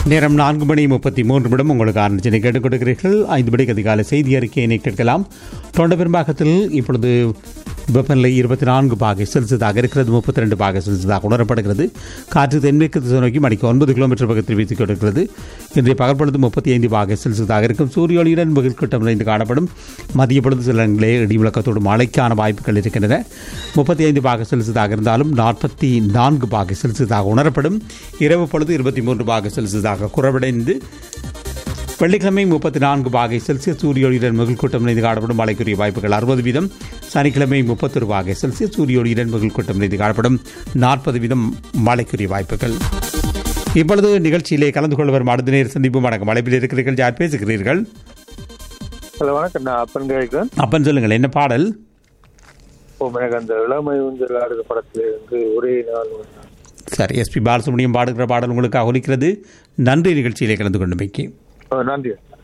நேரம் நான்கு மணி முப்பத்தி மூன்று நிமிடம் உங்களுக்கு ஆரம்பிச்சினை கேட்டுக் கொடுக்கிறீர்கள் ஐந்து மணிக்கு அதிகாலை செய்தி அறிக்கையினை கேட்கலாம் தொண்ட பெரும்பாக்கத்தில் இப்பொழுது வெப்பநிலை இருபத்தி நான்கு பாகை செல்சியஸாக இருக்கிறது முப்பத்தி ரெண்டு பாகை செல்சியஸாக உணரப்படுகிறது காற்று தென்மேற்கு திசை நோக்கி மணிக்கு ஒன்பது கிலோமீட்டர் பக்கத்தில் வீசிக் கொண்டிருக்கிறது இன்றைய பகல் பொழுது முப்பத்தி ஐந்து பாகை செல்சியஸாக இருக்கும் சூரிய ஒளியுடன் மிகில் கூட்டம் நிறைந்து காணப்படும் மதிய பொழுது சில இடங்களே இடி முழக்கத்தோடு மழைக்கான வாய்ப்புகள் இருக்கின்றன முப்பத்தி ஐந்து பாக செல்சியஸாக இருந்தாலும் நாற்பத்தி நான்கு பாக செல்சியஸாக உணரப்படும் இரவு பொழுது இருபத்தி மூன்று பாக செல்சியஸாக குறைவடைந்து வெள்ளிக்கிழமை முப்பத்தி நான்கு பாகை செல்சியஸ் சூரிய ஒளியுடன் மிகில் கூட்டம் நிறைந்து காணப்படும் மழைக்குரிய வாய்ப்புகள் அறுபது வீதம் சனிக்கிழமை முப்பத்தொரு பாகை செல்சியஸ் சூரிய ஒளியுடன் மிகில் கூட்டம் நிறைந்து காணப்படும் நாற்பது வீதம் மழைக்குரிய வாய்ப்புகள் இப்பொழுது நிகழ்ச்சியிலே கலந்து கொள்ள வரும் அடுத்த நேர் சந்திப்பு வணக்கம் அழைப்பில் இருக்கிறீர்கள் யார் பேசுகிறீர்கள் ஹலோ வணக்கம் நான் அப்பன் கேட்கிறேன் அப்பன் சொல்லுங்கள் என்ன பாடல் ஓ எனக்கு அந்த இளமை ஊஞ்சல் ஆடுற படத்துல இருந்து ஒரே நாள் ஒரு நாள். சரி எஸ்பி பாலசுப்ரமணியம் பாடுகிற பாடல் உங்களுக்கு ஒலிக்கிறது நன்றி நிகழ்ச்சியிலே கலந்து கொண்டு வைக்கி ஓ, நன்றி